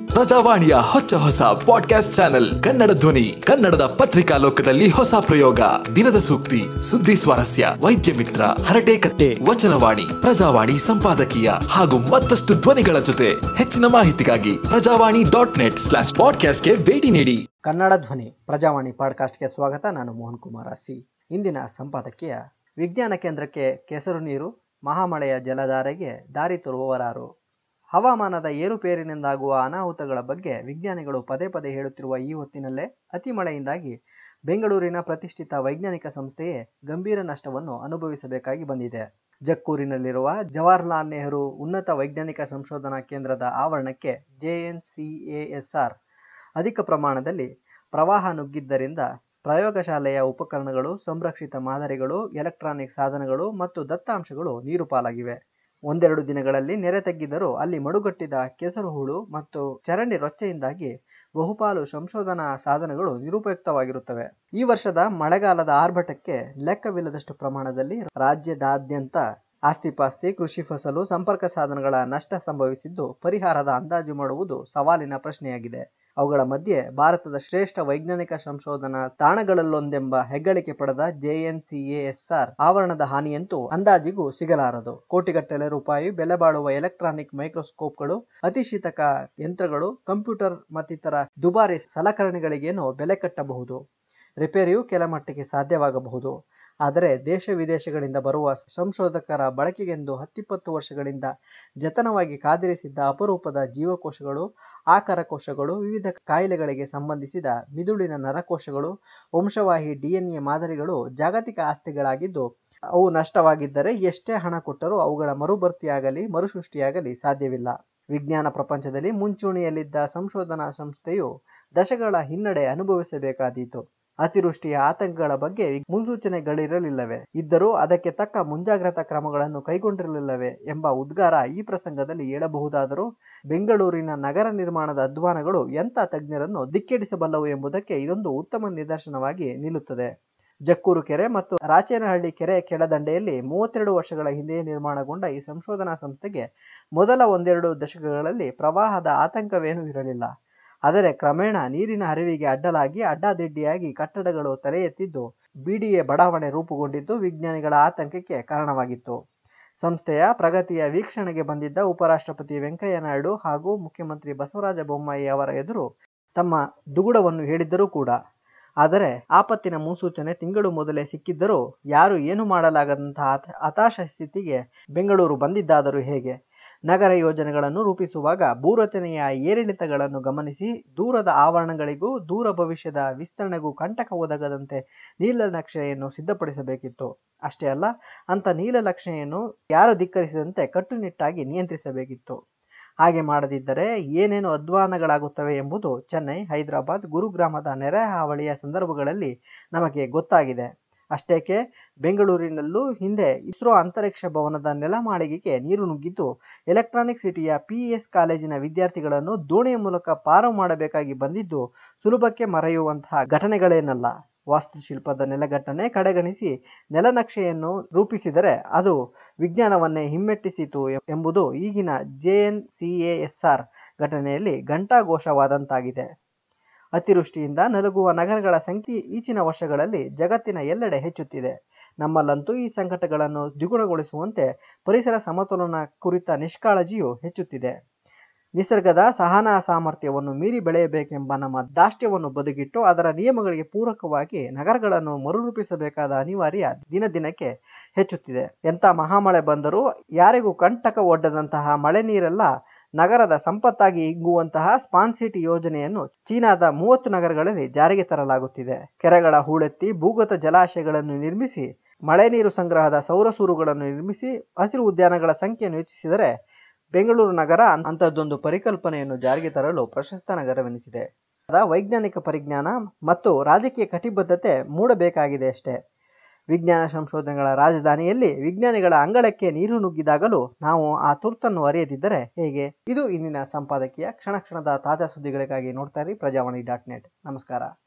ಪ್ರಜಾವಾಣಿಯ ಹೊಚ್ಚ ಹೊಸ podcast channel Kannada ಧ್ವನಿ ಕನ್ನಡದ ಪತ್ರಿಕಾ ಲೋಕದಲ್ಲಿ ಹೊಸ ಪ್ರಯೋಗ ದಿನದ ಸೂಕ್ತಿ ಸುದ್ದಿ ಸ್ವಾರಸ್ಯ ವೈದ್ಯ ಮಿತ್ರ ಹರಟೆ ಕಟ್ಟೆ ವಚನವಾಣಿ ಪ್ರಜಾವಾಣಿ ಸಂಪಾದಕೀಯ ಹಾಗೂ ಮತ್ತಷ್ಟು ಧ್ವನಿಗಳ ಜೊತೆ ಹೆಚ್ಚಿನ ಮಾಹಿತಿಗಾಗಿ ಪ್ರಜಾವಾಣಿ ಡಾಟ್ ನೆಟ್ ಸ್ಲಾಶ್ ಪಾಡ್ಕಾಸ್ಟ್ಗೆ ಭೇಟಿ ನೀಡಿ ಕನ್ನಡ ಧ್ವನಿ ಪ್ರಜಾವಾಣಿ ಪಾಡ್ಕಾಸ್ಟ್ಗೆ ಸ್ವಾಗತ ನಾನು ಮೋಹನ್ ಕುಮಾರ್ ಸಿ ಇಂದಿನ ಸಂಪಾದಕೀಯ ವಿಜ್ಞಾನ ಕೇಂದ್ರಕ್ಕೆ ಕೆಸರು ನೀರು ಮಹಾಮಳೆಯ ಜಲಧಾರೆಗೆ ದಾರಿ ತೋರುವವರಾರು ಹವಾಮಾನದ ಏರುಪೇರಿನಿಂದಾಗುವ ಅನಾಹುತಗಳ ಬಗ್ಗೆ ವಿಜ್ಞಾನಿಗಳು ಪದೇ ಪದೇ ಹೇಳುತ್ತಿರುವ ಈ ಹೊತ್ತಿನಲ್ಲೇ ಅತಿ ಮಳೆಯಿಂದಾಗಿ ಬೆಂಗಳೂರಿನ ಪ್ರತಿಷ್ಠಿತ ವೈಜ್ಞಾನಿಕ ಸಂಸ್ಥೆಯೇ ಗಂಭೀರ ನಷ್ಟವನ್ನು ಅನುಭವಿಸಬೇಕಾಗಿ ಬಂದಿದೆ ಜಕ್ಕೂರಿನಲ್ಲಿರುವ ಜವಾಹರ್ಲಾಲ್ ನೆಹರು ಉನ್ನತ ವೈಜ್ಞಾನಿಕ ಸಂಶೋಧನಾ ಕೇಂದ್ರದ ಆವರಣಕ್ಕೆ ಜೆಎನ್ಸಿಎಎಸ್ಆರ್ ಅಧಿಕ ಪ್ರಮಾಣದಲ್ಲಿ ಪ್ರವಾಹ ನುಗ್ಗಿದ್ದರಿಂದ ಪ್ರಯೋಗಶಾಲೆಯ ಉಪಕರಣಗಳು ಸಂರಕ್ಷಿತ ಮಾದರಿಗಳು ಎಲೆಕ್ಟ್ರಾನಿಕ್ ಸಾಧನಗಳು ಮತ್ತು ದತ್ತಾಂಶಗಳು ನೀರು ಪಾಲಾಗಿವೆ ಒಂದೆರಡು ದಿನಗಳಲ್ಲಿ ನೆರೆ ತಗ್ಗಿದರೂ ಅಲ್ಲಿ ಮಡುಗಟ್ಟಿದ ಕೆಸರು ಹೂಳು ಮತ್ತು ಚರಂಡಿ ರೊಚ್ಚೆಯಿಂದಾಗಿ ಬಹುಪಾಲು ಸಂಶೋಧನಾ ಸಾಧನಗಳು ನಿರುಪಯುಕ್ತವಾಗಿರುತ್ತವೆ ಈ ವರ್ಷದ ಮಳೆಗಾಲದ ಆರ್ಭಟಕ್ಕೆ ಲೆಕ್ಕವಿಲ್ಲದಷ್ಟು ಪ್ರಮಾಣದಲ್ಲಿ ರಾಜ್ಯದಾದ್ಯಂತ ಆಸ್ತಿಪಾಸ್ತಿ ಕೃಷಿ ಫಸಲು ಸಂಪರ್ಕ ಸಾಧನಗಳ ನಷ್ಟ ಸಂಭವಿಸಿದ್ದು ಪರಿಹಾರದ ಅಂದಾಜು ಮಾಡುವುದು ಸವಾಲಿನ ಪ್ರಶ್ನೆಯಾಗಿದೆ ಅವುಗಳ ಮಧ್ಯೆ ಭಾರತದ ಶ್ರೇಷ್ಠ ವೈಜ್ಞಾನಿಕ ಸಂಶೋಧನಾ ತಾಣಗಳಲ್ಲೊಂದೆಂಬ ಹೆಗ್ಗಳಿಕೆ ಪಡೆದ ಜೆಎನ್ಸಿಎಎಸ್ಆರ್ ಆವರಣದ ಹಾನಿಯಂತೂ ಅಂದಾಜಿಗೂ ಸಿಗಲಾರದು ಕೋಟಿಗಟ್ಟಲೆ ರೂಪಾಯಿ ಬೆಲೆ ಬಾಳುವ ಎಲೆಕ್ಟ್ರಾನಿಕ್ ಮೈಕ್ರೋಸ್ಕೋಪ್ಗಳು ಅತಿಶೀತಕ ಯಂತ್ರಗಳು ಕಂಪ್ಯೂಟರ್ ಮತ್ತಿತರ ದುಬಾರಿ ಸಲಕರಣೆಗಳಿಗೇನೋ ಬೆಲೆ ಕಟ್ಟಬಹುದು ರಿಪೇರಿಯು ಕೆಲ ಮಟ್ಟಿಗೆ ಸಾಧ್ಯವಾಗಬಹುದು ಆದರೆ ದೇಶ ವಿದೇಶಗಳಿಂದ ಬರುವ ಸಂಶೋಧಕರ ಬಳಕೆಗೆಂದು ಹತ್ತಿಪ್ಪತ್ತು ವರ್ಷಗಳಿಂದ ಜತನವಾಗಿ ಕಾದಿರಿಸಿದ್ದ ಅಪರೂಪದ ಜೀವಕೋಶಗಳು ಆಕಾರ ಕೋಶಗಳು ವಿವಿಧ ಕಾಯಿಲೆಗಳಿಗೆ ಸಂಬಂಧಿಸಿದ ಮಿದುಳಿನ ನರಕೋಶಗಳು ವಂಶವಾಹಿ ಡಿಎನ್ಎ ಮಾದರಿಗಳು ಜಾಗತಿಕ ಆಸ್ತಿಗಳಾಗಿದ್ದು ಅವು ನಷ್ಟವಾಗಿದ್ದರೆ ಎಷ್ಟೇ ಹಣ ಕೊಟ್ಟರೂ ಅವುಗಳ ಮರುಭರ್ತಿಯಾಗಲಿ ಮರುಸೃಷ್ಟಿಯಾಗಲಿ ಸಾಧ್ಯವಿಲ್ಲ ವಿಜ್ಞಾನ ಪ್ರಪಂಚದಲ್ಲಿ ಮುಂಚೂಣಿಯಲ್ಲಿದ್ದ ಸಂಶೋಧನಾ ಸಂಸ್ಥೆಯು ದಶಗಳ ಹಿನ್ನಡೆ ಅನುಭವಿಸಬೇಕಾದೀತು ಅತಿವೃಷ್ಟಿಯ ಆತಂಕಗಳ ಬಗ್ಗೆ ಮುನ್ಸೂಚನೆಗಳಿರಲಿಲ್ಲವೇ ಇದ್ದರೂ ಅದಕ್ಕೆ ತಕ್ಕ ಮುಂಜಾಗ್ರತಾ ಕ್ರಮಗಳನ್ನು ಕೈಗೊಂಡಿರಲಿಲ್ಲವೇ ಎಂಬ ಉದ್ಗಾರ ಈ ಪ್ರಸಂಗದಲ್ಲಿ ಹೇಳಬಹುದಾದರೂ ಬೆಂಗಳೂರಿನ ನಗರ ನಿರ್ಮಾಣದ ಅಧ್ವಾನಗಳು ಎಂಥ ತಜ್ಞರನ್ನು ದಿಕ್ಕೆಡಿಸಬಲ್ಲವು ಎಂಬುದಕ್ಕೆ ಇದೊಂದು ಉತ್ತಮ ನಿದರ್ಶನವಾಗಿ ನಿಲ್ಲುತ್ತದೆ ಜಕ್ಕೂರು ಕೆರೆ ಮತ್ತು ರಾಚೇನಹಳ್ಳಿ ಕೆರೆ ಕೆಳದಂಡೆಯಲ್ಲಿ ಮೂವತ್ತೆರಡು ವರ್ಷಗಳ ಹಿಂದೆಯೇ ನಿರ್ಮಾಣಗೊಂಡ ಈ ಸಂಶೋಧನಾ ಸಂಸ್ಥೆಗೆ ಮೊದಲ ಒಂದೆರಡು ದಶಕಗಳಲ್ಲಿ ಪ್ರವಾಹದ ಆತಂಕವೇನೂ ಇರಲಿಲ್ಲ ಆದರೆ ಕ್ರಮೇಣ ನೀರಿನ ಹರಿವಿಗೆ ಅಡ್ಡಲಾಗಿ ಅಡ್ಡಾದಿಡ್ಡಿಯಾಗಿ ಕಟ್ಟಡಗಳು ತಲೆ ಎತ್ತಿದ್ದು ಬಿಡಿಎ ಬಡಾವಣೆ ರೂಪುಗೊಂಡಿದ್ದು ವಿಜ್ಞಾನಿಗಳ ಆತಂಕಕ್ಕೆ ಕಾರಣವಾಗಿತ್ತು ಸಂಸ್ಥೆಯ ಪ್ರಗತಿಯ ವೀಕ್ಷಣೆಗೆ ಬಂದಿದ್ದ ಉಪರಾಷ್ಟ್ರಪತಿ ವೆಂಕಯ್ಯ ನಾಯ್ಡು ಹಾಗೂ ಮುಖ್ಯಮಂತ್ರಿ ಬಸವರಾಜ ಬೊಮ್ಮಾಯಿ ಅವರ ಎದುರು ತಮ್ಮ ದುಗುಡವನ್ನು ಹೇಳಿದ್ದರೂ ಕೂಡ ಆದರೆ ಆಪತ್ತಿನ ಮುನ್ಸೂಚನೆ ತಿಂಗಳು ಮೊದಲೇ ಸಿಕ್ಕಿದ್ದರೂ ಯಾರು ಏನು ಮಾಡಲಾಗದಂತಹ ಹತಾಶ ಸ್ಥಿತಿಗೆ ಬೆಂಗಳೂರು ಬಂದಿದ್ದಾದರೂ ಹೇಗೆ ನಗರ ಯೋಜನೆಗಳನ್ನು ರೂಪಿಸುವಾಗ ಭೂರಚನೆಯ ಏರಿಳಿತಗಳನ್ನು ಗಮನಿಸಿ ದೂರದ ಆವರಣಗಳಿಗೂ ದೂರ ಭವಿಷ್ಯದ ವಿಸ್ತರಣೆಗೂ ಕಂಟಕ ಒದಗದಂತೆ ನೀಲನಕ್ಷೆಯನ್ನು ಸಿದ್ಧಪಡಿಸಬೇಕಿತ್ತು ಅಷ್ಟೇ ಅಲ್ಲ ಅಂತ ನೀಲನಕ್ಷೆಯನ್ನು ಯಾರು ಧಿಕ್ಕರಿಸಿದಂತೆ ಕಟ್ಟುನಿಟ್ಟಾಗಿ ನಿಯಂತ್ರಿಸಬೇಕಿತ್ತು ಹಾಗೆ ಮಾಡದಿದ್ದರೆ ಏನೇನು ಅಧ್ವಾನಗಳಾಗುತ್ತವೆ ಎಂಬುದು ಚೆನ್ನೈ ಹೈದರಾಬಾದ್ ಗುರುಗ್ರಾಮದ ನೆರೆ ಹಾವಳಿಯ ಸಂದರ್ಭಗಳಲ್ಲಿ ನಮಗೆ ಗೊತ್ತಾಗಿದೆ ಅಷ್ಟೇಕೆ ಬೆಂಗಳೂರಿನಲ್ಲೂ ಹಿಂದೆ ಇಸ್ರೋ ಅಂತರಿಕ್ಷ ಭವನದ ನೆಲಮಾಳಿಗೆಗೆ ನೀರು ನುಗ್ಗಿದ್ದು ಎಲೆಕ್ಟ್ರಾನಿಕ್ ಸಿಟಿಯ ಪಿಇಎಸ್ ಕಾಲೇಜಿನ ವಿದ್ಯಾರ್ಥಿಗಳನ್ನು ದೋಣಿಯ ಮೂಲಕ ಪಾರು ಮಾಡಬೇಕಾಗಿ ಬಂದಿದ್ದು ಸುಲಭಕ್ಕೆ ಮರೆಯುವಂತಹ ಘಟನೆಗಳೇನಲ್ಲ ವಾಸ್ತುಶಿಲ್ಪದ ನೆಲಗಟ್ಟನೆ ಕಡೆಗಣಿಸಿ ನೆಲನಕ್ಷೆಯನ್ನು ರೂಪಿಸಿದರೆ ಅದು ವಿಜ್ಞಾನವನ್ನೇ ಹಿಮ್ಮೆಟ್ಟಿಸಿತು ಎಂಬುದು ಈಗಿನ ಜೆಎನ್ಸಿಎಎಸ್ಆರ್ ಘಟನೆಯಲ್ಲಿ ಘಂಟಾಘೋಷವಾದಂತಾಗಿದೆ ಅತಿವೃಷ್ಟಿಯಿಂದ ನಲುಗುವ ನಗರಗಳ ಸಂಖ್ಯೆ ಈಚಿನ ವರ್ಷಗಳಲ್ಲಿ ಜಗತ್ತಿನ ಎಲ್ಲೆಡೆ ಹೆಚ್ಚುತ್ತಿದೆ ನಮ್ಮಲ್ಲಂತೂ ಈ ಸಂಕಟಗಳನ್ನು ದ್ವಿಗುಣಗೊಳಿಸುವಂತೆ ಪರಿಸರ ಸಮತೋಲನ ಕುರಿತ ನಿಷ್ಕಾಳಜಿಯು ಹೆಚ್ಚುತ್ತಿದೆ ನಿಸರ್ಗದ ಸಹನಾ ಸಾಮರ್ಥ್ಯವನ್ನು ಮೀರಿ ಬೆಳೆಯಬೇಕೆಂಬ ನಮ್ಮ ದಾಷ್ಟ್ಯವನ್ನು ಬದುಕಿಟ್ಟು ಅದರ ನಿಯಮಗಳಿಗೆ ಪೂರಕವಾಗಿ ನಗರಗಳನ್ನು ಮರುರೂಪಿಸಬೇಕಾದ ಅನಿವಾರ್ಯ ದಿನ ದಿನಕ್ಕೆ ಹೆಚ್ಚುತ್ತಿದೆ ಎಂಥ ಮಹಾಮಳೆ ಬಂದರೂ ಯಾರಿಗೂ ಕಂಟಕ ಒಡ್ಡದಂತಹ ಮಳೆ ನೀರೆಲ್ಲ ನಗರದ ಸಂಪತ್ತಾಗಿ ಇಂಗುವಂತಹ ಸ್ಪಾನ್ ಸಿಟಿ ಯೋಜನೆಯನ್ನು ಚೀನಾದ ಮೂವತ್ತು ನಗರಗಳಲ್ಲಿ ಜಾರಿಗೆ ತರಲಾಗುತ್ತಿದೆ ಕೆರೆಗಳ ಹೂಳೆತ್ತಿ ಭೂಗತ ಜಲಾಶಯಗಳನ್ನು ನಿರ್ಮಿಸಿ ಮಳೆ ನೀರು ಸಂಗ್ರಹದ ಸೌರಸೂರುಗಳನ್ನು ನಿರ್ಮಿಸಿ ಹಸಿರು ಉದ್ಯಾನಗಳ ಸಂಖ್ಯೆಯನ್ನು ಹೆಚ್ಚಿಸಿದರೆ ಬೆಂಗಳೂರು ನಗರ ಅಂತಹದ್ದೊಂದು ಪರಿಕಲ್ಪನೆಯನ್ನು ಜಾರಿಗೆ ತರಲು ಪ್ರಶಸ್ತ ನಗರವೆನಿಸಿದೆ ವೈಜ್ಞಾನಿಕ ಪರಿಜ್ಞಾನ ಮತ್ತು ರಾಜಕೀಯ ಕಟಿಬದ್ಧತೆ ಮೂಡಬೇಕಾಗಿದೆ ಅಷ್ಟೇ ವಿಜ್ಞಾನ ಸಂಶೋಧನೆಗಳ ರಾಜಧಾನಿಯಲ್ಲಿ ವಿಜ್ಞಾನಿಗಳ ಅಂಗಳಕ್ಕೆ ನೀರು ನುಗ್ಗಿದಾಗಲೂ ನಾವು ಆ ತುರ್ತನ್ನು ಅರಿಯದಿದ್ದರೆ ಹೇಗೆ ಇದು ಇಂದಿನ ಸಂಪಾದಕೀಯ ಕ್ಷಣ ಕ್ಷಣದ ತಾಜಾ ಸುದ್ದಿಗಳಿಗಾಗಿ ನೋಡ್ತಾ ಇರಿ ಪ್ರಜಾವಾಣಿ ಡಾಟ್ ನೆಟ್ ನಮಸ್ಕಾರ